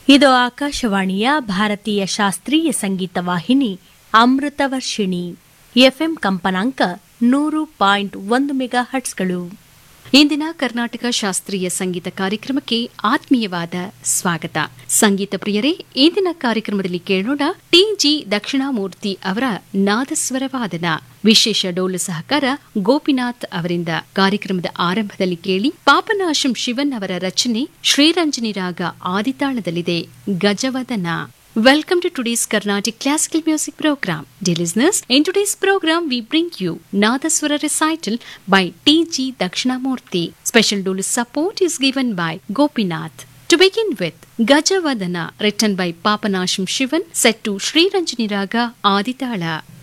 ಇದು ಆಕಾಶವಾಣಿಯ ಭಾರತೀಯ ಶಾಸ್ತ್ರೀಯ ಸಂಗೀತ ವಾಹಿನಿ ಅಮೃತವರ್ಷಿಣಿ ಎಫ್ಎಂ ಕಂಪನಾಂಕ ನೂರು ಪಾಯಿಂಟ್ ಒಂದು ಮೆಗಾ ಹಟ್ಸ್ಗಳು ಇಂದಿನ ಕರ್ನಾಟಕ ಶಾಸ್ತ್ರೀಯ ಸಂಗೀತ ಕಾರ್ಯಕ್ರಮಕ್ಕೆ ಆತ್ಮೀಯವಾದ ಸ್ವಾಗತ ಸಂಗೀತ ಪ್ರಿಯರೇ ಇಂದಿನ ಕಾರ್ಯಕ್ರಮದಲ್ಲಿ ಕೇಳೋಣ ಟಿಜಿ ದಕ್ಷಿಣಾಮೂರ್ತಿ ಅವರ ನಾದಸ್ವರ ವಾದನ ವಿಶೇಷ ಡೋಲು ಸಹಕಾರ ಗೋಪಿನಾಥ್ ಅವರಿಂದ ಕಾರ್ಯಕ್ರಮದ ಆರಂಭದಲ್ಲಿ ಕೇಳಿ ಪಾಪನಾಶಂ ಶಿವನ್ ಅವರ ರಚನೆ ಶ್ರೀರಂಜನಿ ರಾಗ ಆದಿತಾಳದಲ್ಲಿದೆ ಗಜವದನ Welcome to today's Carnatic Classical Music Program. Dear listeners, in today's program we bring you Nadaswara recital by T.G. Dakshinamurthy. Special Dulu support is given by Gopinath. To begin with, Gajavadana written by Papanasham Shivan set to Sri Ranjani Raga Aditala.